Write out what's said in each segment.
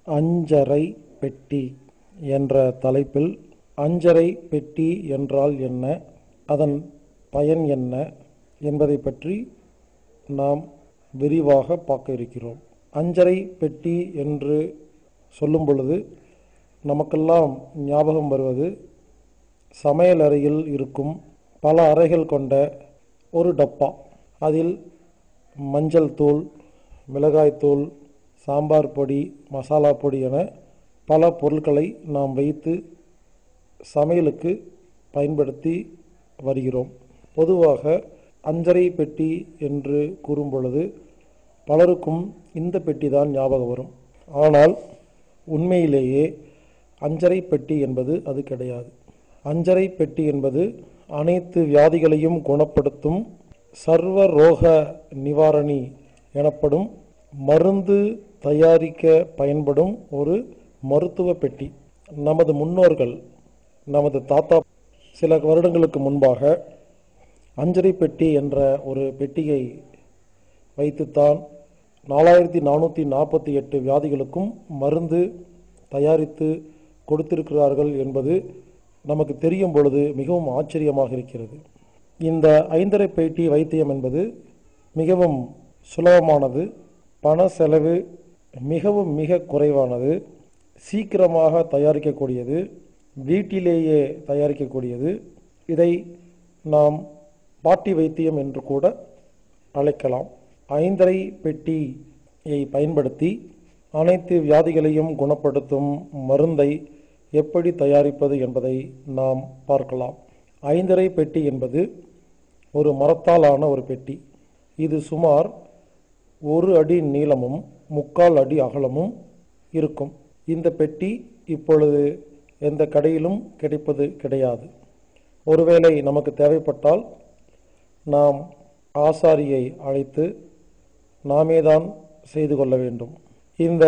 அஞ்சரை பெட்டி என்ற தலைப்பில் அஞ்சரை பெட்டி என்றால் என்ன அதன் பயன் என்ன என்பதை பற்றி நாம் விரிவாக பார்க்க இருக்கிறோம் அஞ்சரை பெட்டி என்று சொல்லும் பொழுது நமக்கெல்லாம் ஞாபகம் வருவது சமையல் அறையில் இருக்கும் பல அறைகள் கொண்ட ஒரு டப்பா அதில் மஞ்சள் தூள் மிளகாய்த்தூள் சாம்பார் பொடி மசாலா பொடி என பல பொருட்களை நாம் வைத்து சமையலுக்கு பயன்படுத்தி வருகிறோம் பொதுவாக அஞ்சரை பெட்டி என்று கூறும் பொழுது பலருக்கும் இந்த பெட்டி தான் ஞாபகம் வரும் ஆனால் உண்மையிலேயே அஞ்சரை பெட்டி என்பது அது கிடையாது அஞ்சரை பெட்டி என்பது அனைத்து வியாதிகளையும் குணப்படுத்தும் சர்வ ரோக நிவாரணி எனப்படும் மருந்து தயாரிக்க பயன்படும் ஒரு மருத்துவ பெட்டி நமது முன்னோர்கள் நமது தாத்தா சில வருடங்களுக்கு முன்பாக அஞ்சரை பெட்டி என்ற ஒரு பெட்டியை வைத்துத்தான் நாலாயிரத்தி நானூற்றி நாற்பத்தி எட்டு வியாதிகளுக்கும் மருந்து தயாரித்து கொடுத்திருக்கிறார்கள் என்பது நமக்கு தெரியும் பொழுது மிகவும் ஆச்சரியமாக இருக்கிறது இந்த ஐந்தரை பெட்டி வைத்தியம் என்பது மிகவும் சுலபமானது பண செலவு மிகவும் மிக குறைவானது சீக்கிரமாக தயாரிக்கக்கூடியது வீட்டிலேயே தயாரிக்கக்கூடியது இதை நாம் பாட்டி வைத்தியம் என்று கூட அழைக்கலாம் ஐந்தரை பெட்டியை பயன்படுத்தி அனைத்து வியாதிகளையும் குணப்படுத்தும் மருந்தை எப்படி தயாரிப்பது என்பதை நாம் பார்க்கலாம் ஐந்தரை பெட்டி என்பது ஒரு மரத்தால் ஆன ஒரு பெட்டி இது சுமார் ஒரு அடி நீளமும் முக்கால் அடி அகலமும் இருக்கும் இந்த பெட்டி இப்பொழுது எந்த கடையிலும் கிடைப்பது கிடையாது ஒருவேளை நமக்கு தேவைப்பட்டால் நாம் ஆசாரியை அழைத்து நாமே தான் செய்து கொள்ள வேண்டும் இந்த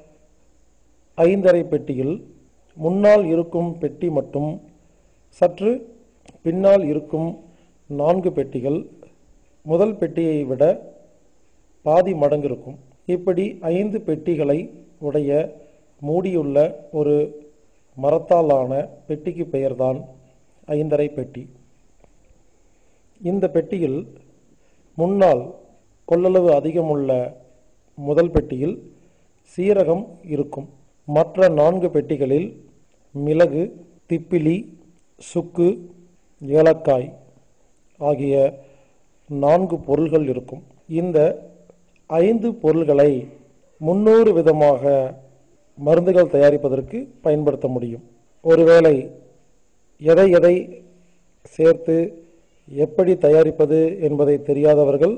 ஐந்தரை பெட்டியில் முன்னால் இருக்கும் பெட்டி மட்டும் சற்று பின்னால் இருக்கும் நான்கு பெட்டிகள் முதல் பெட்டியை விட பாதி மடங்கு இருக்கும் இப்படி ஐந்து பெட்டிகளை உடைய மூடியுள்ள ஒரு மரத்தாலான பெட்டிக்கு பெயர்தான் ஐந்தரை பெட்டி இந்த பெட்டியில் முன்னால் கொள்ளளவு அதிகமுள்ள முதல் பெட்டியில் சீரகம் இருக்கும் மற்ற நான்கு பெட்டிகளில் மிளகு திப்பிலி சுக்கு ஏலக்காய் ஆகிய நான்கு பொருள்கள் இருக்கும் இந்த ஐந்து பொருள்களை முன்னூறு விதமாக மருந்துகள் தயாரிப்பதற்கு பயன்படுத்த முடியும் ஒருவேளை எதை எதை சேர்த்து எப்படி தயாரிப்பது என்பதை தெரியாதவர்கள்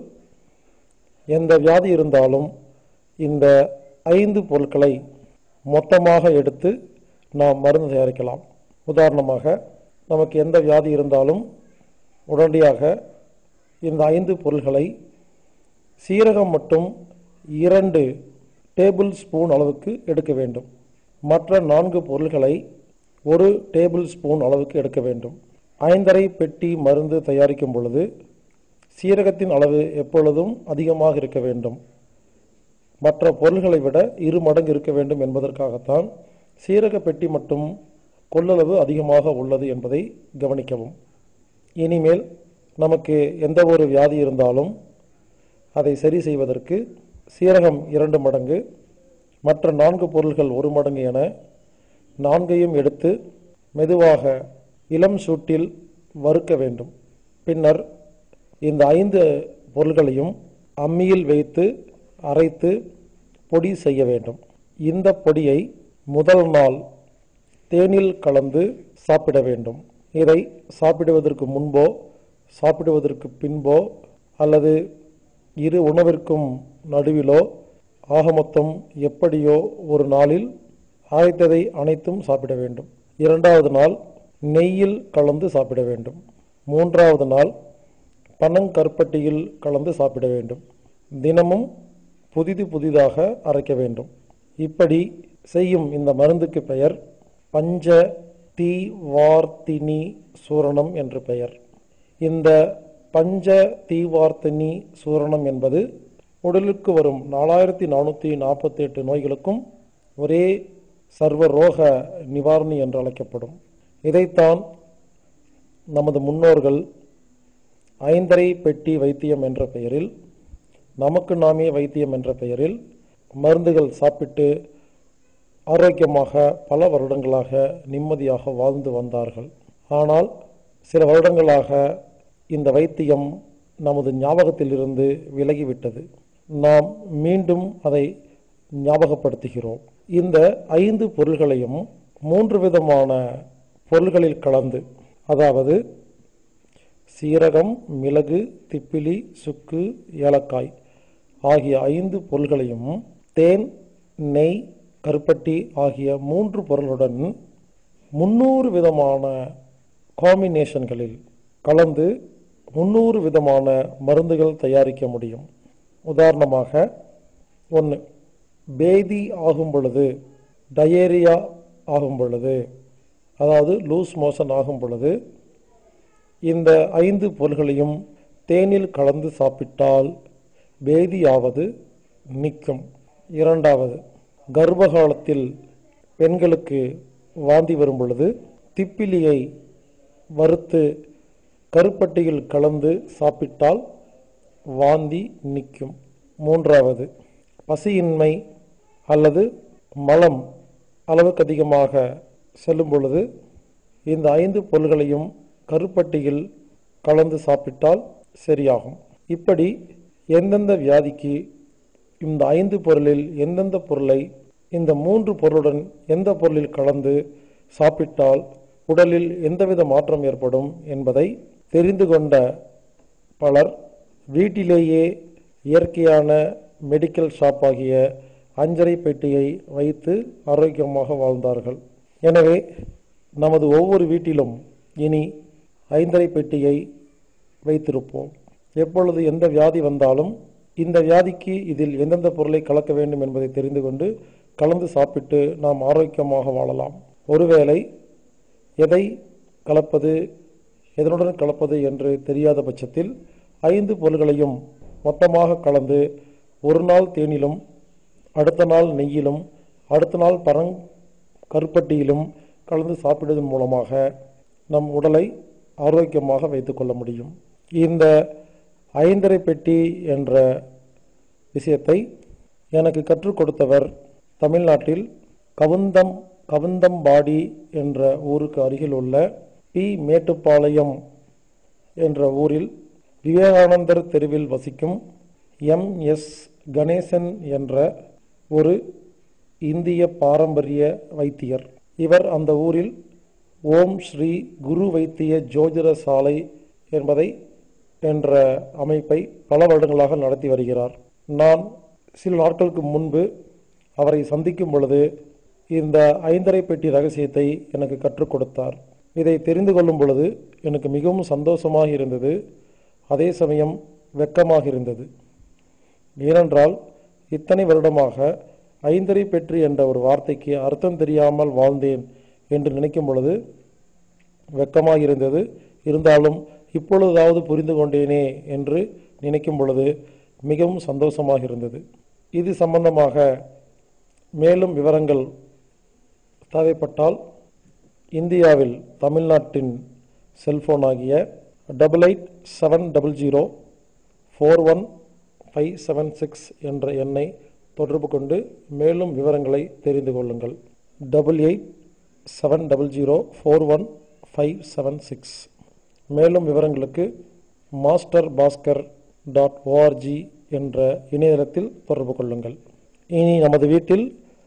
எந்த வியாதி இருந்தாலும் இந்த ஐந்து பொருட்களை மொத்தமாக எடுத்து நாம் மருந்து தயாரிக்கலாம் உதாரணமாக நமக்கு எந்த வியாதி இருந்தாலும் உடனடியாக இந்த ஐந்து பொருள்களை சீரகம் மட்டும் இரண்டு டேபிள் ஸ்பூன் அளவுக்கு எடுக்க வேண்டும் மற்ற நான்கு பொருள்களை ஒரு டேபிள் ஸ்பூன் அளவுக்கு எடுக்க வேண்டும் ஐந்தரை பெட்டி மருந்து தயாரிக்கும் பொழுது சீரகத்தின் அளவு எப்பொழுதும் அதிகமாக இருக்க வேண்டும் மற்ற பொருள்களை விட இரு மடங்கு இருக்க வேண்டும் என்பதற்காகத்தான் சீரக பெட்டி மட்டும் கொள்ளளவு அதிகமாக உள்ளது என்பதை கவனிக்கவும் இனிமேல் நமக்கு எந்த ஒரு வியாதி இருந்தாலும் அதை சரி செய்வதற்கு சீரகம் இரண்டு மடங்கு மற்ற நான்கு பொருள்கள் ஒரு மடங்கு என நான்கையும் எடுத்து மெதுவாக இளம் சூட்டில் வறுக்க வேண்டும் பின்னர் இந்த ஐந்து பொருள்களையும் அம்மியில் வைத்து அரைத்து பொடி செய்ய வேண்டும் இந்த பொடியை முதல் நாள் தேனில் கலந்து சாப்பிட வேண்டும் இதை சாப்பிடுவதற்கு முன்போ சாப்பிடுவதற்கு பின்போ அல்லது இரு உணவிற்கும் நடுவிலோ ஆக மொத்தம் எப்படியோ ஒரு நாளில் ஆய்த்ததை அனைத்தும் சாப்பிட வேண்டும் இரண்டாவது நாள் நெய்யில் கலந்து சாப்பிட வேண்டும் மூன்றாவது நாள் பனங்கற்பட்டியில் கலந்து சாப்பிட வேண்டும் தினமும் புதிது புதிதாக அரைக்க வேண்டும் இப்படி செய்யும் இந்த மருந்துக்கு பெயர் பஞ்ச தீவார்த்தினி சூரணம் என்று பெயர் இந்த பஞ்ச தீவார்த்தினி சூரணம் என்பது உடலுக்கு வரும் நாலாயிரத்தி நானூற்றி நாற்பத்தி எட்டு நோய்களுக்கும் ஒரே சர்வ ரோக நிவாரணி என்று அழைக்கப்படும் இதைத்தான் நமது முன்னோர்கள் ஐந்தரை பெட்டி வைத்தியம் என்ற பெயரில் நமக்கு நாமே வைத்தியம் என்ற பெயரில் மருந்துகள் சாப்பிட்டு ஆரோக்கியமாக பல வருடங்களாக நிம்மதியாக வாழ்ந்து வந்தார்கள் ஆனால் சில வருடங்களாக இந்த வைத்தியம் நமது ஞாபகத்திலிருந்து விலகிவிட்டது நாம் மீண்டும் அதை ஞாபகப்படுத்துகிறோம் இந்த ஐந்து பொருள்களையும் மூன்று விதமான பொருள்களில் கலந்து அதாவது சீரகம் மிளகு திப்பிலி சுக்கு ஏலக்காய் ஆகிய ஐந்து பொருள்களையும் தேன் நெய் கருப்பட்டி ஆகிய மூன்று பொருளுடன் முன்னூறு விதமான காம்பினேஷன்களில் கலந்து முன்னூறு விதமான மருந்துகள் தயாரிக்க முடியும் உதாரணமாக ஒன்று பேதி ஆகும் பொழுது டயேரியா ஆகும் பொழுது அதாவது லூஸ் மோஷன் ஆகும் பொழுது இந்த ஐந்து பொருள்களையும் தேனில் கலந்து சாப்பிட்டால் பேதியாவது நிற்கும் இரண்டாவது கர்ப்ப காலத்தில் பெண்களுக்கு வாந்தி வரும் பொழுது திப்பிலியை வறுத்து கருப்பட்டியில் கலந்து சாப்பிட்டால் வாந்தி நிற்கும் மூன்றாவது பசியின்மை அல்லது மலம் அளவுக்கு அதிகமாக செல்லும் பொழுது இந்த ஐந்து பொருள்களையும் கருப்பட்டியில் கலந்து சாப்பிட்டால் சரியாகும் இப்படி எந்தெந்த வியாதிக்கு இந்த ஐந்து பொருளில் எந்தெந்த பொருளை இந்த மூன்று பொருளுடன் எந்த பொருளில் கலந்து சாப்பிட்டால் உடலில் எந்தவித மாற்றம் ஏற்படும் என்பதை தெரிந்து கொண்ட பலர் வீட்டிலேயே இயற்கையான மெடிக்கல் ஷாப் ஆகிய அஞ்சரை பெட்டியை வைத்து ஆரோக்கியமாக வாழ்ந்தார்கள் எனவே நமது ஒவ்வொரு வீட்டிலும் இனி ஐந்தரை பெட்டியை வைத்திருப்போம் எப்பொழுது எந்த வியாதி வந்தாலும் இந்த வியாதிக்கு இதில் எந்தெந்த பொருளை கலக்க வேண்டும் என்பதை தெரிந்து கொண்டு கலந்து சாப்பிட்டு நாம் ஆரோக்கியமாக வாழலாம் ஒருவேளை எதை கலப்பது எதனுடன் கலப்பது என்று தெரியாத பட்சத்தில் ஐந்து பொருள்களையும் மொத்தமாக கலந்து ஒரு நாள் தேனிலும் அடுத்த நாள் நெய்யிலும் அடுத்த நாள் பரங் கருப்பட்டியிலும் கலந்து சாப்பிடுவதன் மூலமாக நம் உடலை ஆரோக்கியமாக வைத்துக்கொள்ள முடியும் இந்த ஐந்தரை பெட்டி என்ற விஷயத்தை எனக்கு கற்றுக் கொடுத்தவர் தமிழ்நாட்டில் கவுந்தம் கவுந்தம்பாடி என்ற ஊருக்கு அருகில் உள்ள பி மேட்டுப்பாளையம் என்ற ஊரில் விவேகானந்தர் தெருவில் வசிக்கும் எம் எஸ் கணேசன் என்ற ஒரு இந்திய பாரம்பரிய வைத்தியர் இவர் அந்த ஊரில் ஓம் ஸ்ரீ குரு வைத்திய ஜோதிட சாலை என்பதை என்ற அமைப்பை பல வருடங்களாக நடத்தி வருகிறார் நான் சில நாட்களுக்கு முன்பு அவரை சந்திக்கும் பொழுது இந்த ஐந்தரை பெட்டி ரகசியத்தை எனக்கு கற்றுக் கொடுத்தார் இதை தெரிந்து கொள்ளும் பொழுது எனக்கு மிகவும் சந்தோஷமாக இருந்தது அதே சமயம் வெட்கமாக இருந்தது ஏனென்றால் இத்தனை வருடமாக ஐந்தரை பெற்று என்ற ஒரு வார்த்தைக்கு அர்த்தம் தெரியாமல் வாழ்ந்தேன் என்று நினைக்கும் பொழுது வெட்கமாக இருந்தது இருந்தாலும் இப்பொழுதாவது புரிந்து கொண்டேனே என்று நினைக்கும் பொழுது மிகவும் சந்தோஷமாக இருந்தது இது சம்பந்தமாக மேலும் விவரங்கள் தேவைப்பட்டால் இந்தியாவில் தமிழ்நாட்டின் செல்போன் ஆகிய double eight seven double zero four one five seven six என்ற எண்ணை தொடர்பு கொண்டு மேலும் விவரங்களை தெரிந்து கொள்ளுங்கள் double eight seven double zero four one five seven six மேலும் விவரங்களுக்கு மாஸ்டர் பாஸ்கர் டாட் ஓஆர்ஜி என்ற இணையதளத்தில் தொடர்பு கொள்ளுங்கள் இனி நமது வீட்டில்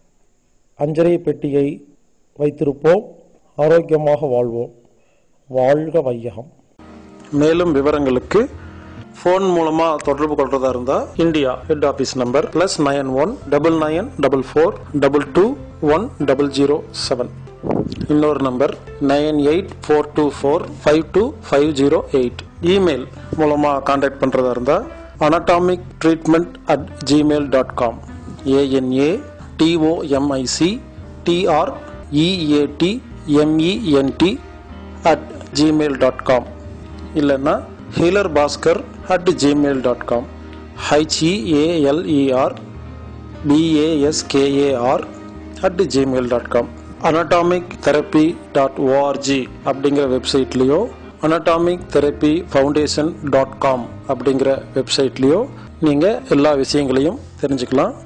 அஞ்சரை பெட்டியை வைத்திருப்போம் ஆரோக்கியமாக வாழ்வோம் வாழ்க வையகம் மேலும் விவரங்களுக்கு ஃபோன் மூலமா தொடர்பு கொள்றதா இருந்தா India head office number plus nine one double nine double four double two one double zero seven இன்னொரு number nine eight four two four five two five zero eight email மூலமா கான்டாக்ட் பண்றதா இருந்தா anatomic treatment at Gmail dot com A N A D O M I C T R E A T M E N T at Gmail dot com இல்லைன்னா healer Bhaskar at Gmail dot com H E A L E R B A S K A R at Gmail dot com anatomic therapy dot O R G அப்படிங்கிற வெப்சைட்லேயோ anatomic therapy foundation dot com அப்படிங்கிற வெப்சைட்லேயோ நீங்கள் எல்லா விஷயங்களையும் தெரிஞ்சுக்கலாம்